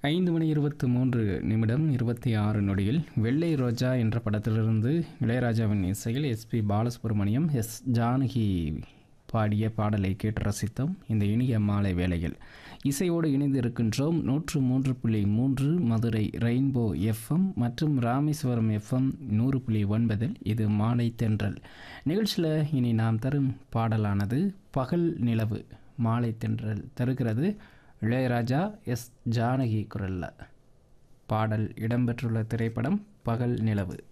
ஐந்து மணி இருபத்து மூன்று நிமிடம் இருபத்தி ஆறு நொடியில் வெள்ளை ரோஜா என்ற படத்திலிருந்து இளையராஜாவின் இசையில் எஸ்பி பாலசுப்ரமணியம் எஸ் ஜானகி பாடிய பாடலை கேட்டு ரசித்தோம் இந்த இனிய மாலை வேளையில் இசையோடு இணைந்து இருக்கின்றோம் நூற்று மூன்று புள்ளி மூன்று மதுரை ரெயின்போ எஃப்எம் மற்றும் ராமேஸ்வரம் எஃப்எம் நூறு புள்ளி ஒன்பதில் இது மாலை தென்றல் நிகழ்ச்சியில் இனி நாம் தரும் பாடலானது பகல் நிலவு மாலை தென்றல் தருகிறது இளையராஜா எஸ் ஜானகி குரல்ல பாடல் இடம்பெற்றுள்ள திரைப்படம் பகல் நிலவு